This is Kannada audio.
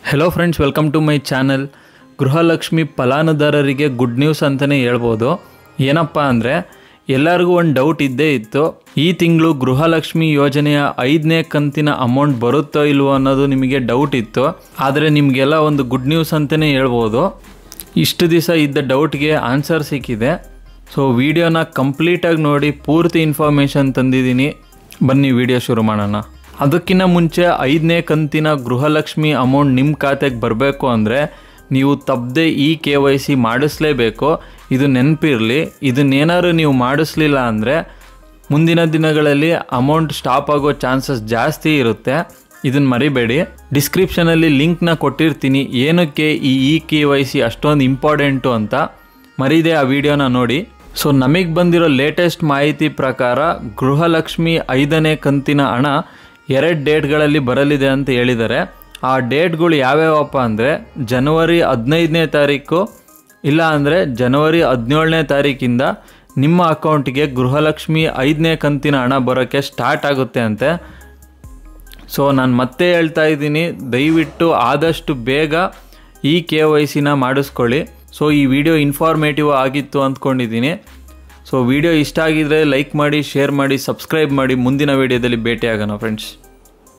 hello friends welcome to my channel Gruhalakshmi ಫಲಾನುದಾರರಿಗೆ ಗುಡ್ ನ್ಯೂಸ್ ಅಂತಲೇ ಹೇಳ್ಬೋದು ಏನಪ್ಪ ಅಂದರೆ ಎಲ್ಲರಿಗೂ ಒಂದು ಡೌಟ್ ಇದ್ದೇ ಇತ್ತು ಈ ತಿಂಗಳು ಗೃಹಲಕ್ಷ್ಮಿ ಯೋಜನೆಯ ಐದನೇ ಕಂತಿನ ಅಮೌಂಟ್ ಬರುತ್ತೋ ಇಲ್ವೋ ಅನ್ನೋದು ನಿಮಗೆ ಡೌಟ್ ಇತ್ತು ಆದರೆ ನಿಮಗೆಲ್ಲ ಒಂದು ಗುಡ್ ನ್ಯೂಸ್ ಅಂತಲೇ ಹೇಳ್ಬೋದು ಇಷ್ಟು ದಿವಸ ಇದ್ದ ಡೌಟ್ಗೆ ಆನ್ಸರ್ ಸಿಕ್ಕಿದೆ ಸೊ ವಿಡಿಯೋನ ಕಂಪ್ಲೀಟಾಗಿ ನೋಡಿ ಪೂರ್ತಿ ಇನ್ಫಾರ್ಮೇಷನ್ ತಂದಿದ್ದೀನಿ ಬನ್ನಿ ವಿಡಿಯೋ ಶುರು ಮಾಡೋಣ ಅದಕ್ಕಿಂತ ಮುಂಚೆ ಐದನೇ ಕಂತಿನ ಗೃಹಲಕ್ಷ್ಮಿ ಅಮೌಂಟ್ ನಿಮ್ಮ ಖಾತೆಗೆ ಬರಬೇಕು ಅಂದರೆ ನೀವು ತಪ್ಪದೆ ಇ ಕೆ ವೈ ಸಿ ಮಾಡಿಸ್ಲೇಬೇಕು ಇದು ನೆನಪಿರಲಿ ಇದನ್ನೇನಾದ್ರು ನೀವು ಮಾಡಿಸ್ಲಿಲ್ಲ ಅಂದರೆ ಮುಂದಿನ ದಿನಗಳಲ್ಲಿ ಅಮೌಂಟ್ ಸ್ಟಾಪ್ ಆಗೋ ಚಾನ್ಸಸ್ ಜಾಸ್ತಿ ಇರುತ್ತೆ ಇದನ್ನು ಮರಿಬೇಡಿ ಡಿಸ್ಕ್ರಿಪ್ಷನಲ್ಲಿ ಲಿಂಕ್ನ ಕೊಟ್ಟಿರ್ತೀನಿ ಏನಕ್ಕೆ ಈ ಇ ಕೆ ವೈ ಸಿ ಅಷ್ಟೊಂದು ಇಂಪಾರ್ಟೆಂಟು ಅಂತ ಮರಿದೆ ಆ ವಿಡಿಯೋನ ನೋಡಿ ಸೊ ನಮಗೆ ಬಂದಿರೋ ಲೇಟೆಸ್ಟ್ ಮಾಹಿತಿ ಪ್ರಕಾರ ಗೃಹಲಕ್ಷ್ಮಿ ಐದನೇ ಕಂತಿನ ಹಣ ಎರಡು ಡೇಟ್ಗಳಲ್ಲಿ ಬರಲಿದೆ ಅಂತ ಹೇಳಿದ್ದಾರೆ ಆ ಡೇಟ್ಗಳು ಯಾವ್ಯಾವಪ್ಪ ಅಂದರೆ ಜನವರಿ ಹದಿನೈದನೇ ತಾರೀಕು ಇಲ್ಲ ಅಂದರೆ ಜನವರಿ ಹದಿನೇಳನೇ ತಾರೀಕಿಂದ ನಿಮ್ಮ ಅಕೌಂಟಿಗೆ ಗೃಹಲಕ್ಷ್ಮಿ ಐದನೇ ಕಂತಿನ ಹಣ ಬರೋಕ್ಕೆ ಸ್ಟಾರ್ಟ್ ಆಗುತ್ತೆ ಅಂತೆ ಸೊ ನಾನು ಮತ್ತೆ ಹೇಳ್ತಾ ಇದ್ದೀನಿ ದಯವಿಟ್ಟು ಆದಷ್ಟು ಬೇಗ ಈ ಕೆ ವೈ ಸಿನ ಮಾಡಿಸ್ಕೊಳ್ಳಿ ಸೊ ಈ ವಿಡಿಯೋ ಇನ್ಫಾರ್ಮೇಟಿವ್ ಆಗಿತ್ತು ಅಂದ್ಕೊಂಡಿದ್ದೀನಿ ಸೊ ವಿಡಿಯೋ ಇಷ್ಟ ಆಗಿದ್ರೆ ಲೈಕ್ ಮಾಡಿ ಶೇರ್ ಮಾಡಿ ಸಬ್ಸ್ಕ್ರೈಬ್ ಮಾಡಿ ಮುಂದಿನ ವಿಡಿಯೋದಲ್ಲಿ ಭೇಟಿಯಾಗೋಣ ಫ್ರೆಂಡ್ಸ್